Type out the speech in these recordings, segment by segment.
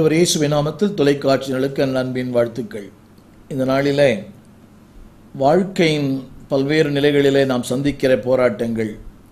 ஆண்டவர் இயேசுவின் நாமத்தில் தொலைக்காட்சிகளுக்கு என் அன்பின் வாழ்த்துக்கள் இந்த நாளிலே வாழ்க்கையின் பல்வேறு நிலைகளிலே நாம் சந்திக்கிற போராட்டங்கள்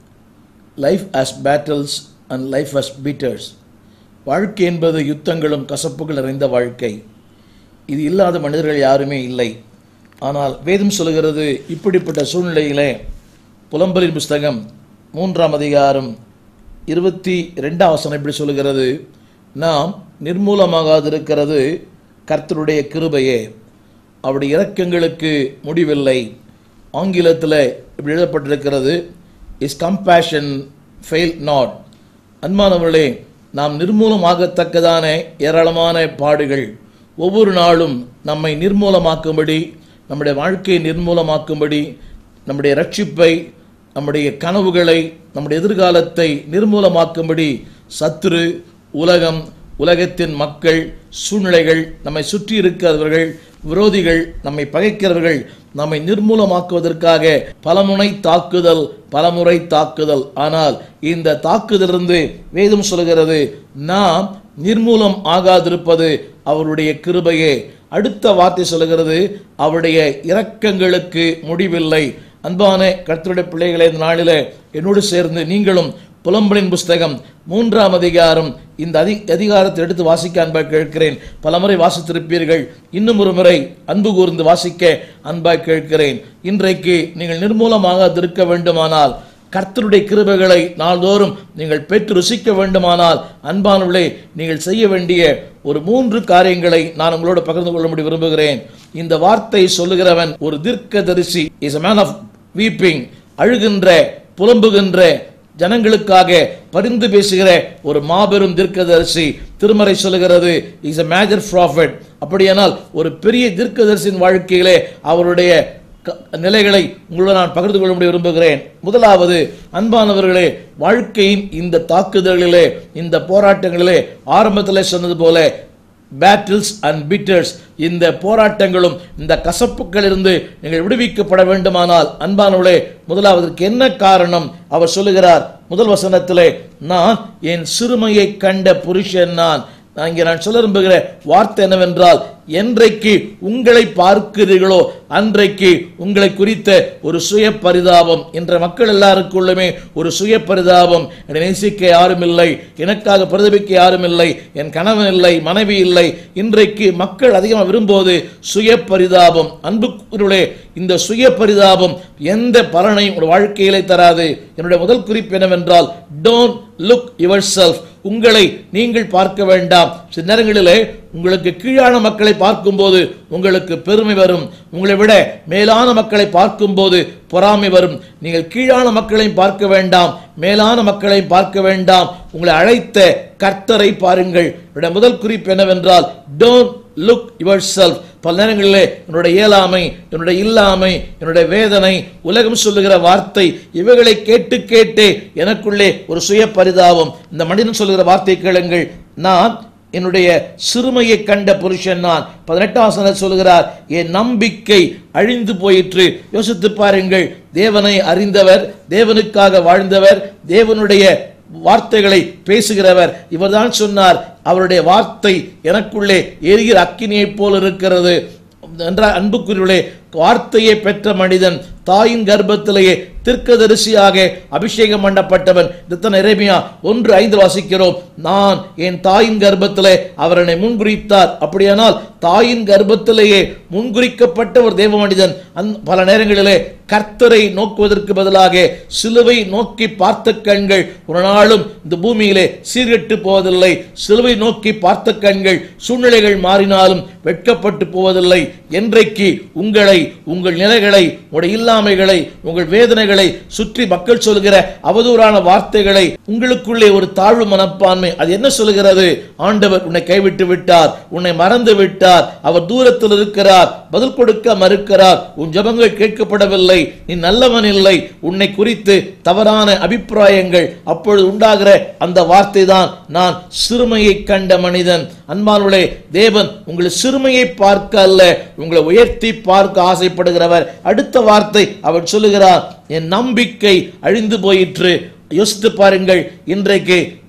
life as battles and life as bitters வாழ்க்கை என்பது யுத்தங்களும் கசப்புகள் நிறைந்த வாழ்க்கை இது இல்லாத மனிதர்கள் யாருமே இல்லை ஆனால் வேதம் சொல்கிறது இப்படிப்பட்ட சூழ்நிலையிலே புலம்பலின் புஸ்தகம் மூன்றாம் அதிகாரம் இருபத்தி ரெண்டாம் வசனம் இப்படி சொல்லுகிறது நாம் நிர்மூலமாகாதிருக்கிறது கர்த்தருடைய கிருபையே அவருடைய இரக்கங்களுக்கு முடிவில்லை ஆங்கிலத்தில் இப்படி எழுதப்பட்டிருக்கிறது இஸ் கம்பேஷன் ஃபெயில் நாட் அன்பானவர்களே நாம் நிர்மூலமாகத்தக்கதான ஏராளமான பாடுகள் ஒவ்வொரு நாளும் நம்மை நிர்மூலமாக்கும்படி நம்முடைய வாழ்க்கையை நிர்மூலமாக்கும்படி நம்முடைய ரட்சிப்பை நம்முடைய கனவுகளை நம்முடைய எதிர்காலத்தை நிர்மூலமாக்கும்படி சத்துரு உலகம் உலகத்தின் மக்கள் சூழ்நிலைகள் நம்மை சுற்றி இருக்கிறவர்கள் விரோதிகள் நம்மை பகைக்கிறவர்கள் நம்மை நிர்மூலமாக்குவதற்காக பலமுனை தாக்குதல் பலமுறை தாக்குதல் ஆனால் இந்த தாக்குதலிருந்து வேதம் சொல்கிறது நாம் நிர்மூலம் ஆகாதிருப்பது அவருடைய கிருபையே அடுத்த வார்த்தை சொல்கிறது அவருடைய இரக்கங்களுக்கு முடிவில்லை அன்பான கர்த்தருடைய பிள்ளைகளை இந்த நாளில் என்னோடு சேர்ந்து நீங்களும் புலம்பலின் புஸ்தகம் மூன்றாம் அதிகாரம் இந்த அதி அதிகாரத்தை எடுத்து வாசிக்க அன்பாய் கேட்கிறேன் பலமுறை வாசித்திருப்பீர்கள் இன்னும் ஒரு முறை அன்பு கூர்ந்து வாசிக்க அன்பாய் கேட்கிறேன் இன்றைக்கு நீங்கள் நிர்மூலமாக இருக்க வேண்டுமானால் கர்த்தருடைய கிருபைகளை நாள்தோறும் நீங்கள் பெற்று ருசிக்க வேண்டுமானால் அன்பானவர்களே நீங்கள் செய்ய வேண்டிய ஒரு மூன்று காரியங்களை நான் உங்களோடு பகிர்ந்து கொள்ளும்படி விரும்புகிறேன் இந்த வார்த்தை சொல்லுகிறவன் ஒரு தீர்க்கதரிசி is a man of weeping அழுகின்ற புலம்புகின்ற ஜனங்களுக்காக பரிந்து பேசுகிற ஒரு மாபெரும் தீர்க்கதரிசி திருமறை சொல்லுகிறது இஸ் a மேஜர் ப்ராஃபிட் அப்படியானால் ஒரு பெரிய தீர்க்கதரிசியின் வாழ்க்கையிலே அவருடைய க- நிலைகளை உங்களோடு நான் பகிர்ந்து கொள்ள முடிய விரும்புகிறேன் முதலாவது அன்பானவர்களே வாழ்க்கையின் இந்த தாக்குதல்களிலே இந்த போராட்டங்களிலே ஆரம்பத்தில் சொன்னது போல பேட்டில்ஸ் அண்ட் பிட்டர்ஸ் இந்த போராட்டங்களும் இந்த கசப்புகளிலிருந்து நீங்கள் விடுவிக்கப்பட வேண்டுமானால் அன்பானவர்களே முதலாவதற்கு என்ன காரணம் அவர் சொல்லுகிறார் முதல் வசனத்திலே நான் என் சிறுமையை கண்ட புருஷன் நான் நான் இங்கே நான் சொல்ல விரும்புகிற வார்த்தை என்னவென்றால் என்றைக்கு உங்களை பார்க்கிறீர்களோ அன்றைக்கு உங்களை குறித்த ஒரு சுய பரிதாபம் என்ற மக்கள் எல்லாருக்குள்ளுமே ஒரு சுய பரிதாபம் என்னை நேசிக்க யாரும் இல்லை எனக்காக பிரதிபிக்க யாரும் இல்லை என் கணவன் இல்லை மனைவி இல்லை இன்றைக்கு மக்கள் அதிகமாக விரும்புவது சுய பரிதாபம் அன்புக்குள்ளே இந்த சுய பரிதாபம் எந்த பலனையும் ஒரு வாழ்க்கையிலே தராது என்னுடைய முதல் குறிப்பு என்னவென்றால் டோன்ட் லுக் யுவர் செல்ஃப் உங்களை நீங்கள் பார்க்க வேண்டாம் சில நேரங்களிலே உங்களுக்கு கீழான மக்களை பார்க்கும்போது உங்களுக்கு பெருமை வரும் உங்களை விட மேலான மக்களை பார்க்கும்போது பொறாமை வரும் நீங்கள் கீழான மக்களையும் பார்க்க வேண்டாம் மேலான மக்களையும் பார்க்க வேண்டாம் உங்களை அழைத்த கர்த்தரை பாருங்கள் என்னுடைய முதல் குறிப்பு என்னவென்றால் டோன்ட் லுக் யுவர் செல்ஃப் பல நேரங்களிலே என்னுடைய இயலாமை என்னுடைய இல்லாமை என்னுடைய வேதனை உலகம் சொல்லுகிற வார்த்தை இவைகளை கேட்டு கேட்டே எனக்குள்ளே ஒரு சுய பரிதாபம் இந்த மனிதன் சொல்லுகிற வார்த்தை கேளுங்கள் நான் என்னுடைய சிறுமையை கண்ட புருஷன் நான் பதினெட்டாம் வசனம் சொல்லுகிறார் என் நம்பிக்கை அழிந்து போயிற்று யோசித்து பாருங்கள் தேவனை அறிந்தவர் தேவனுக்காக வாழ்ந்தவர் தேவனுடைய வார்த்தைகளை பேசுகிறவர் இவர்தான் சொன்னார் அவருடைய வார்த்தை எனக்குள்ளே எரிகிற அக்கினியைப் போல் இருக்கிறது என்ற அன்புக்குரியவர்களே வார்த்தையை பெற்ற மனிதன் தாயின் கர்ப்பத்திலேயே தீர்க்கதரிசியாக அபிஷேகம் பண்ணப்பட்டவன் இதுதான் எரேமியா ஒன்று ஐந்து வாசிக்கிறோம் நான் என் தாயின் கர்ப்பத்திலே அவர் என்னை முன்குறித்தார் அப்படியானால் தாயின் கர்ப்பத்திலேயே முன்குறிக்கப்பட்ட ஒரு தேவ மனிதன் அந் பல நேரங்களிலே கர்த்தரை நோக்குவதற்கு பதிலாக சிலுவை நோக்கி பார்த்த கண்கள் ஒரு நாளும் இந்த பூமியிலே சீர்கெட்டு போவதில்லை சிலுவை நோக்கி பார்த்த கண்கள் சூழ்நிலைகள் மாறினாலும் வெட்கப்பட்டு போவதில்லை என்றைக்கு உங்களை உங்கள் நிலைகளை உங்களுடைய இல்லாமைகளை உங்கள் வேதனைகளை சுற்றி மக்கள் சொல்கிற அவதூறான வார்த்தைகளை உங்களுக்குள்ளே ஒரு தாழ்வு மனப்பான்மை அது என்ன சொல்கிறது ஆண்டவர் உன்னை கைவிட்டு விட்டார் உன்னை மறந்து விட்டார் அவர் தூரத்தில் இருக்கிறார் பதில் கொடுக்க மறுக்கிறார் உன் ஜெபங்கள் கேட்கப்படவில்லை நீ நல்லவன் இல்லை உன்னை குறித்து தவறான அபிப்பிராயங்கள் அப்பொழுது உண்டாகிற அந்த வார்த்தை தான் நான் சிறுமையை கண்ட மனிதன் அன்பானுளே தேவன் உங்கள் சிறுமையை பார்க்க அல்ல உங்களை உயர்த்தி பார்க்க ஆசைப்படுகிறவர் அடுத்த வார்த்தை அவர் சொல்லுகிறார் என் நம்பிக்கை அழிந்து போயிற்று யோசித்து பாருங்கள் இன்றைக்கு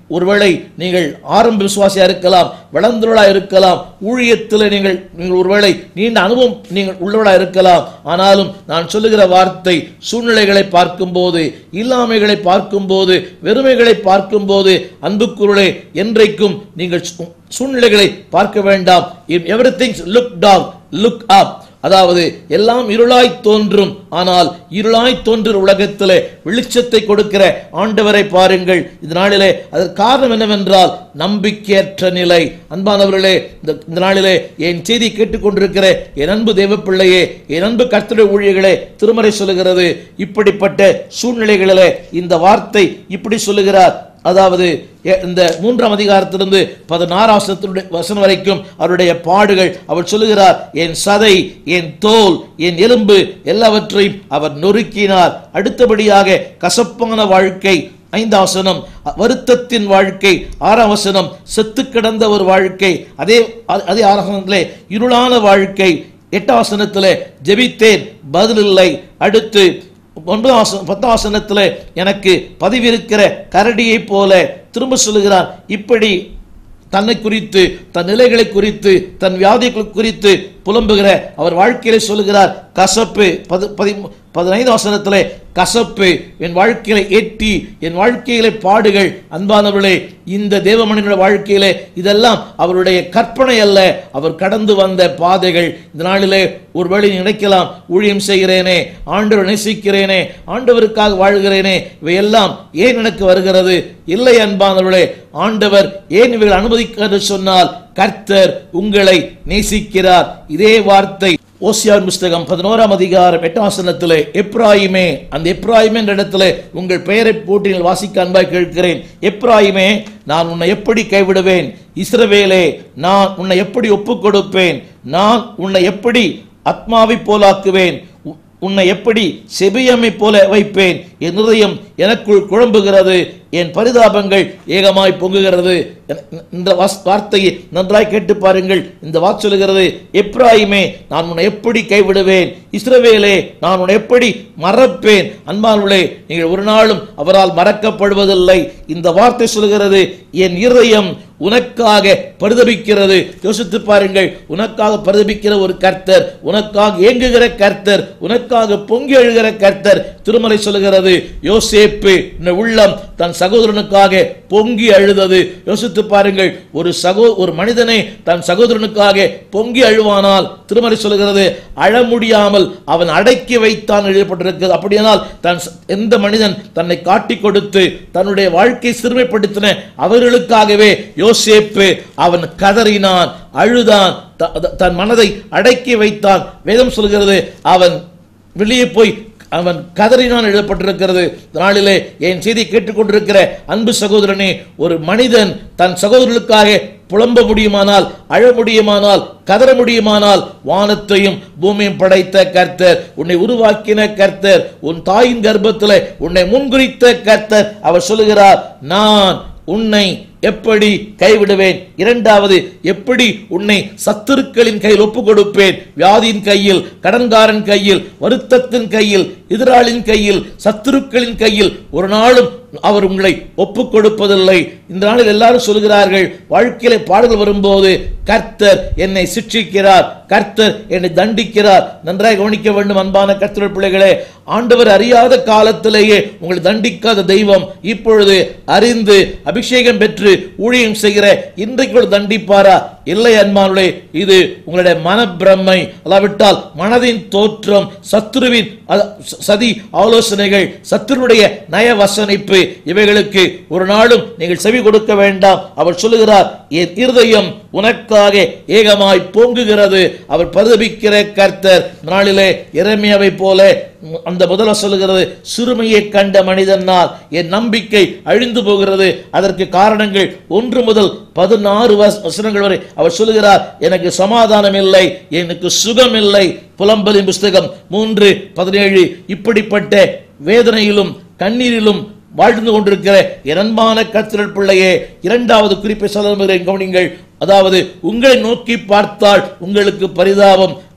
ஒருவேளை நீங்கள் ஆரம்ப விசுவாசியா இருக்கலாம் வளர்ந்தவர்களா இருக்கலாம் ஊழியத்தில் நீங்கள் நீங்கள் ஒருவேளை நீண்ட அனுபவம் நீங்கள் உள்ளவர்களா இருக்கலாம் ஆனாலும் நான் சொல்லுகிற வார்த்தை சூழ்நிலைகளை பார்க்கும்போது இல்லாமைகளை பார்க்கும்போது வெறுமைகளை பார்க்கும்போது அன்புக்குருளே என்றைக்கும் நீங்கள் சூ- சூழ்நிலைகளை பார்க்க வேண்டாம் every things look down look up அதாவது எல்லாம் இருளாய் தோன்றும் ஆனால் இருளாய் தோன்றும் உலகத்திலே வெளிச்சத்தை கொடுக்கிற ஆண்டவரை பாருங்கள் இந்த நாளிலே அதற்கு காரணம் என்னவென்றால் நம்பிக்கையற்ற நிலை அன்பானவர்களே இந்த இந்த நாளிலே என் செய்தி கேட்டுக்கொண்டிருக்கிற என் அன்பு தேவ பிள்ளையே என் அன்பு கர்த்தருடைய ஊழியர்களே திருமறை சொல்லுகிறது இப்படிப்பட்ட சூழ்நிலைகளிலே இந்த வார்த்தை இப்படி சொல்லுகிறார் அதாவது எ- இந்த மூன்றாம் அதிகாரத்திலிருந்து பதினாறாம் வசனத்தினுடைய வசனம் வரைக்கும் அவருடைய பாடுகள் அவர் சொல்லுகிறார் என் சதை என் தோல் என் எலும்பு எல்லாவற்றையும் அவர் நொறுக்கினார் அடுத்தபடியாக கசப்பான வாழ்க்கை ஐந்தாம் வசனம் வருத்தத்தின் வாழ்க்கை ஆறாம் வசனம் செத்து கிடந்த ஒரு வாழ்க்கை அதே அதே ஆறாம் வசனத்திலே இருளான வாழ்க்கை எட்டாம் வசனத்திலே ஜெபித்தேன் பதில் இல்லை அடுத்து ஒன்பதாம் வசனம் பத்தாம் வசனத்தில் எனக்கு பதிவிருக்கிற கரடியைப் போல திரும்ப சொல்லுகிறார் இப்படி தன்னை குறித்து தன் நிலைகளை குறித்து தன் வியாதிகள் குறித்து புலம்புகிற அவர் வாழ்க்கையிலே சொல்லுகிறார் கசப்பு பது பதி பதினைந்து வசனத்திலே கசப்பு என் வாழ்க்கையில எட்டி என் வாழ்க்கையிலே பாடுகள் அன்பானவர்களே இந்த தேவமனிதனுடைய வாழ்க்கையிலே இதெல்லாம் அவருடைய கற்பனை அல்ல அவர் கடந்து வந்த பாதைகள் இந்த நாளிலே ஒருவேளை நீ நினைக்கலாம் ஊழியம் செய்கிறேனே ஆண்டவர் நேசிக்கிறேனே ஆண்டவருக்காக வாழ்கிறேனே இவையெல்லாம் ஏன் எனக்கு வருகிறது இல்லை அன்பானவர்களே ஆண்டவர் ஏன் இவைகள் அனுமதிக்கிறது சொன்னால் கர்த்தர் உங்களை நேசிக்கிறார் இதே வார்த்தை ஓசியார் புஸ்தகம் பதினோராம் அதிகாரம் எட்டாம் வசனத்திலே எப்ராயிமே அந்த எப்ராயிமே என்ற இடத்துல உங்கள் பெயரை போட்டு நீங்கள் வாசிக்க அன்பாய் கேட்கிறேன் எப்ராயிமே நான் உன்னை எப்படி கைவிடுவேன் இஸ்ரவேலே நான் உன்னை எப்படி ஒப்புக் கொடுப்பேன் நான் உன்னை எப்படி அத்மாவை போலாக்குவேன் உ- உன்னை எப்படி செபியமை போல வைப்பேன் என் இருதயம் எனக்குள் குழம்புகிறது என் பரிதாபங்கள் ஏகமாய் பொங்குகிறது என- இந்த வாஸ்- வார்த்தையை நன்றாய் கேட்டு பாருங்கள் இந்த வாக்கு சொல்லுகிறது எப்ராயிமே நான் உன்னை எப்படி கைவிடுவேன் இஸ்ரவேலே நான் உன்னை எப்படி மறப்பேன் அன்பானுள்ளே நீங்கள் ஒரு நாளும் அவரால் மறக்கப்படுவதில்லை இந்த வார்த்தை சொல்லுகிறது என் இருதயம் உனக்காக பரிதபிக்கிறது யோசித்து பாருங்கள் உனக்காக பரிதபிக்கிற ஒரு கர்த்தர் உனக்காக ஏங்குகிற கர்த்தர் உனக்காக பொங்கி எழுகிற கர்த்தர் திருமலை சொல்லுகிறது யோசேப்பு இந்த உள்ளம் தன் சகோதரனுக்காக பொங்கி அழுதது யோசித்து பாருங்கள் ஒரு சகோ ஒரு மனிதனை தன் சகோதரனுக்காக பொங்கி அழுவானால் திருமலை சொல்லுகிறது அழ முடியாமல் அவன் அடக்கி வைத்தான் எழுதப்பட்டிருக்கிறது அப்படியானால் தன் ச- எந்த மனிதன் தன்னை காட்டி கொடுத்து தன்னுடைய வாழ்க்கை சிறுமைப்படுத்தின அவர்களுக்காகவே யோசேப்பு அவன் கதறினான் அழுதான் த- த- தன் மனதை அடக்கி வைத்தான் வேதம் சொல்கிறது அவன் வெளியே போய் அவன் கதறினான் எழுதப்பட்டிருக்கிறது இந்த நாளிலே என் செய்தி கேட்டுக்கொண்டிருக்கிற அன்பு சகோதரனே ஒரு மனிதன் தன் சகோதரர்களுக்காக புலம்ப முடியுமானால் அழ முடியுமானால் கதற முடியுமானால் வானத்தையும் பூமியும் படைத்த கர்த்தர் உன்னை உருவாக்கின கர்த்தர் உன் தாயின் கர்ப்பத்தில் உன்னை முன்குறித்த கர்த்தர் அவர் சொல்லுகிறார் நான் உன்னை எப்படி கைவிடுவேன் இரண்டாவது எப்படி உன்னை சத்துருக்களின் கையில் ஒப்பு கொடுப்பேன் வியாதியின் கையில் கடன்காரன் கையில் வருத்தத்தின் கையில் எதிராளின் கையில் சத்துருக்களின் கையில் ஒரு நாளும் அவர் உங்களை ஒப்பு கொடுப்பதில்லை இந்த நாளில் எல்லாரும் சொல்கிறார்கள் வாழ்க்கையில பாடல் வரும்போது கர்த்தர் என்னை சிட்சிக்கிறார் கர்த்தர் என்னை தண்டிக்கிறார் நன்றாக கவனிக்க வேண்டும் அன்பான கர்த்தர் பிள்ளைகளே ஆண்டவர் அறியாத காலத்திலேயே உங்களை தண்டிக்காத தெய்வம் இப்பொழுது அறிந்து அபிஷேகம் பெற்று ஊழியம் செய்கிற இன்றைக்கு கூட தண்டிப்பாரா இல்லை அன்பானுடைய இது உங்களுடைய மனப்பிரமை அல்லாவிட்டால் மனதின் தோற்றம் சத்துருவின் அத- ச- சதி ஆலோசனைகள் சத்துருடைய நய வசனிப்பு இவைகளுக்கு ஒரு நாளும் நீங்கள் செவி கொடுக்க வேண்டாம் அவர் சொல்லுகிறார் என் இருதயம் உனக்காக ஏகமாய் பொங்குகிறது அவர் பரிதபிக்கிற கர்த்தர் இந்த நாளிலே இறைமையாவை போல அந்த முதல்ல சொல்லுகிறது சிறுமையை கண்ட மனிதனால் என் நம்பிக்கை அழிந்து போகிறது அதற்கு காரணங்கள் ஒன்று முதல் பதினாறு வச- வசனங்கள் வரை அவர் சொல்லுகிறார் எனக்கு சமாதானம் இல்லை எனக்கு சுகம் இல்லை புலம்பலின் புஸ்தகம் மூன்று பதினேழு இப்படிப்பட்ட வேதனையிலும் கண்ணீரிலும் வாழ்ந்து கொண்டிருக்கிற என் அன்பான கத்திரல் பிள்ளையே இரண்டாவது குறிப்பை சொல்ல விரும்புகிறேன் கவனிங்கள் அதாவது உங்களை நோக்கி பார்த்தால் உங்களுக்கு பரிதாபம்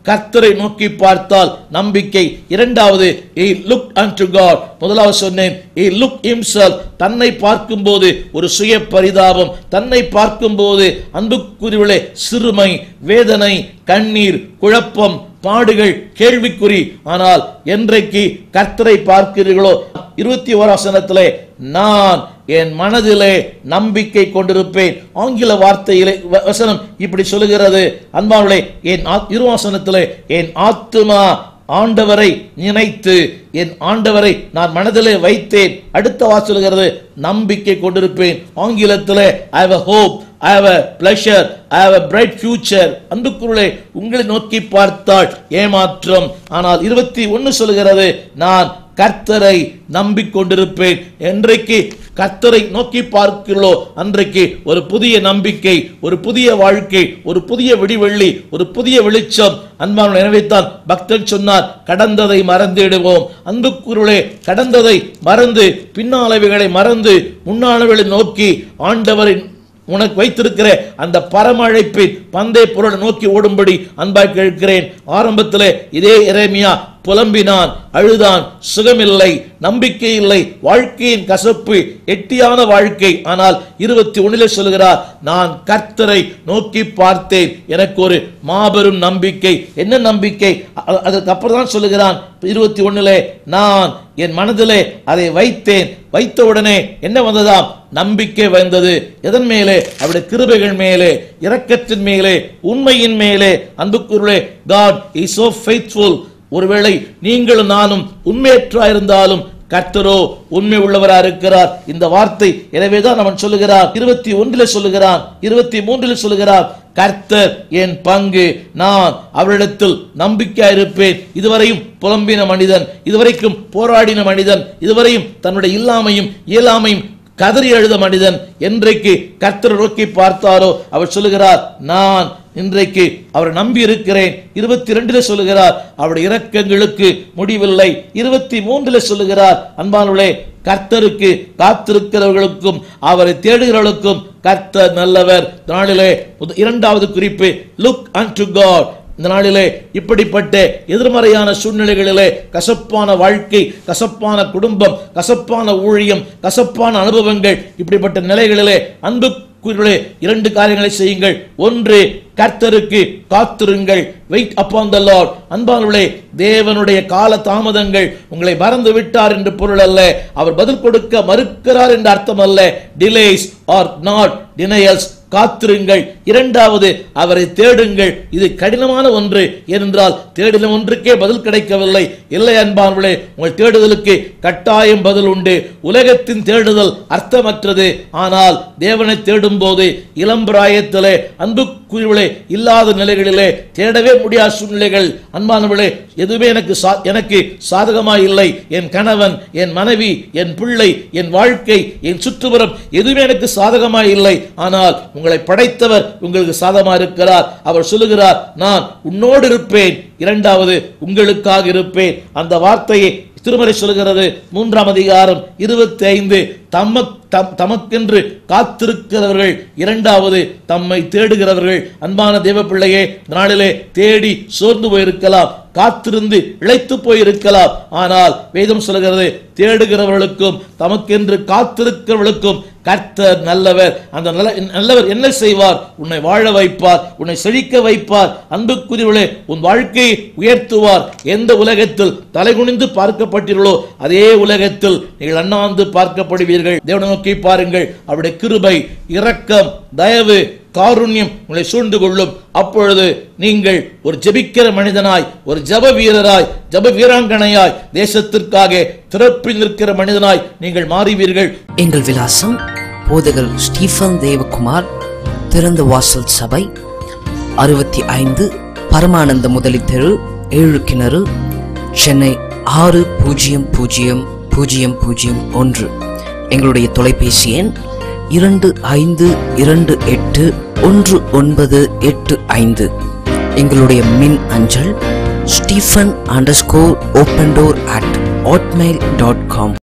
கர்த்தரை நோக்கி பார்த்தால் நம்பிக்கை இரண்டாவது he looked unto God முதலாவது சொன்னேன் he looked himself தன்னை பார்க்கும்போது ஒரு சுய பரிதாபம் தன்னை பார்க்கும்போது அன்புக்குரியவளே சிறுமை வேதனை கண்ணீர் குழப்பம் பாடுகள் கேள்விக்குறி ஆனால் என்றைக்கு கர்த்தரை பார்க்கிறீர்களோ இருபத்தி ஓராசனத்திலே நான் என் மனதிலே நம்பிக்கை கொண்டிருப்பேன் ஆங்கில வார்த்தையிலே வ- வசனம் இப்படி சொல்லுகிறது அன்பாவளே என் ஆத்- இருவாசனத்திலே என் ஆத்துமா ஆண்டவரை நினைத்து என் ஆண்டவரை நான் மனதிலே வைத்தேன் அடுத்த வாசலுகிறது நம்பிக்கை கொண்டிருப்பேன் ஆங்கிலத்திலே I have hope I have a pleasure I have a bright future அன்புக்குள்ளே உங்களை நோக்கி பார்த்தால் ஏமாற்றம் ஆனால் இருபத்தி ஒன்னு சொல்கிறது நான் கர்த்தரை நம்பிக்கொண்டிருப்பேன் என்றைக்கு கர்த்தரை நோக்கி பார்க்கிறோ அன்றைக்கு ஒரு புதிய நம்பிக்கை ஒரு புதிய வாழ்க்கை ஒரு புதிய விடிவெள்ளி ஒரு புதிய வெளிச்சம் அன்பான நினைவைத்தான் பக்தன் சொன்னார் கடந்ததை மறந்திடுவோம் அன்புக்குருளே கடந்ததை மறந்து பின்னாளவைகளை மறந்து முன்னாளவைகளை நோக்கி ஆண்டவரின் உனக்கு வைத்திருக்கிற அந்த பரமழைப்பின் பந்தய பொருளை நோக்கி ஓடும்படி அன்பாய் கேட்கிறேன் ஆரம்பத்திலே இதே எரேமியா புலம்பினான் அழுதான் சுகமில்லை நம்பிக்கை இல்லை வாழ்க்கையின் கசப்பு எட்டியான வாழ்க்கை ஆனால் இருபத்தி ஒண்ணிலே சொல்கிறார் நான் கர்த்தரை நோக்கி பார்த்தேன் எனக்கு ஒரு மாபெரும் நம்பிக்கை என்ன நம்பிக்கை அ- அதற்கு அப்புறம் தான் சொல்லுகிறான் இருபத்தி ஒண்ணுலே நான் என் மனதிலே அதை வைத்தேன் வைத்த உடனே என்ன வந்ததாம் நம்பிக்கை வந்தது எதன் மேலே அவருடைய கிருபைகள் மேலே இரக்கத்தின் மேலே உண்மையின் மேலே அன்புக்குருளே காட் இஸ் so faithful ஒருவேளை நீங்களும் நானும் உண்மையற்றாயிருந்தாலும் கர்த்தரோ உண்மை உள்ளவரா இருக்கிறார் இந்த வார்த்தை எனவேதான் அவன் சொல்லுகிறார் இருபத்தி ஒன்றில் சொல்லுகிறான் இருபத்தி மூன்றில் சொல்லுகிறார் கர்த்தர் என் பங்கு நான் அவரிடத்தில் நம்பிக்கையா இருப்பேன் இதுவரையும் புலம்பின மனிதன் இதுவரைக்கும் போராடின மனிதன் இதுவரையும் தன்னுடைய இல்லாமையும் இயலாமையும் கதறி அழுத மனிதன் என்றைக்கு கர்த்தர் நோக்கி பார்த்தாரோ அவர் சொல்லுகிறார் நான் இன்றைக்கு அவரை நம்பி இருக்கிறேன் இருபத்தி ரெண்டுல சொல்லுகிறார் அவருடைய இரக்கங்களுக்கு முடிவில்லை இருபத்தி மூன்றுல சொல்லுகிறார் அன்பானுள்ளே கர்த்தருக்கு காத்திருக்கிறவர்களுக்கும் அவரை தேடுகிறவர்களுக்கும் கர்த்தர் நல்லவர் இந்த நாளிலே முத- இரண்டாவது குறிப்பு லுக் unto God இந்த நாளிலே இப்படிப்பட்ட எதிர்மறையான சூழ்நிலைகளிலே கசப்பான வாழ்க்கை கசப்பான குடும்பம் கசப்பான ஊழியம் கசப்பான அனுபவங்கள் இப்படிப்பட்ட நிலைகளிலே அன்புக்குரியவர்களே இரண்டு காரியங்களை செய்யுங்கள் ஒன்று கர்த்தருக்கு காத்திருங்கள் வெயிட் அப்பான் த லார்ட் அன்பானவர்களே தேவனுடைய கால தாமதங்கள் உங்களை மறந்து விட்டார் என்று பொருள் அல்ல அவர் பதில் கொடுக்க மறுக்கிறார் என்ற அர்த்தம் அல்ல டிலேஸ் ஆர் நாட் டினையல்ஸ் காத்திருங்கள் இரண்டாவது அவரை தேடுங்கள் இது கடினமான ஒன்று ஏனென்றால் தேடின ஒன்றுக்கே பதில் கிடைக்கவில்லை இல்லை அன்பானவர்களே உங்கள் தேடுதலுக்கு கட்டாயம் பதில் உண்டு உலகத்தின் தேடுதல் அர்த்தமற்றது ஆனால் தேவனை தேடும் போது இளம்பிராயத்திலே அன்புக்குரியவளே இல்லாத நிலைகளிலே தேடவே முடியாத சூழ்நிலைகள் அன்பானவர்களே எதுவுமே எனக்கு சா- எனக்கு சாதகமாய் இல்லை என் கணவன் என் மனைவி என் பிள்ளை என் வாழ்க்கை என் சுற்றுப்புறம் எதுவுமே எனக்கு சாதகமாய் இல்லை ஆனால் உங்களை படைத்தவர் உங்களுக்கு சாதகமா இருக்கிறார் அவர் சொல்லுகிறார் நான் உன்னோடு இருப்பேன் இரண்டாவது உங்களுக்காக இருப்பேன் அந்த வார்த்தையை திருமறை சொல்கிறது மூன்றாம் அதிகாரம் இருபத்தி ஐந்து தம்ம தம் தமக்கென்று காத்திருக்கிறவர்கள் இரண்டாவது தம்மை தேடுகிறவர்கள் அன்பான தேவ பிள்ளையே இந்த நாளிலே தேடி சோர்ந்து போயிருக்கலாம் காத்திருந்து இழைத்து போயிருக்கலாம் ஆனால் வேதம் சொல்கிறது தேடுகிறவர்களுக்கும் தமக்கென்று காத்திருக்கிறவர்களுக்கும் கர்த்தர் நல்லவர் அந்த நல்ல நல்லவர் என்ன செய்வார் உன்னை வாழ வைப்பார் உன்னை செழிக்க வைப்பார் அன்புக்குரியவர்களே உன் வாழ்க்கையை உயர்த்துவார் எந்த உலகத்தில் தலைகுனிந்து பார்க்கப்பட்டீர்களோ அதே உலகத்தில் நீங்கள் அண்ணாந்து பார்க்கப்படுவீர்கள் தேவனை நோக்கி பாருங்கள் அவருடைய கிருபை இரக்கம் தயவு காருண்யம் உங்களை சூழ்ந்து கொள்ளும் அப்பொழுது நீங்கள் ஒரு ஜெபிக்கிற மனிதனாய் ஒரு ஜெப வீரராய் ஜெப வீராங்கனையாய் தேசத்திற்காக திறப்பில் நிற்கிற மனிதனாய் நீங்கள் மாறுவீர்கள் எங்கள் விலாசம் போதகர் ஸ்டீஃபன் தேவகுமார் திறந்த வாசல் சபை அறுபத்தி ஐந்து பரமானந்த முதலி தெரு ஏழு கிணறு சென்னை ஆறு பூஜ்ஜியம் பூஜ்ஜியம் பூஜ்ஜியம் பூஜ்ஜியம் ஒன்று எங்களுடைய தொலைபேசி எண் இரண்டு ஐந்து இரண்டு எட்டு ஒன்று ஒன்பது எட்டு ஐந்து எங்களுடைய மின் அஞ்சல் Stephen underscore open door at hotmail.com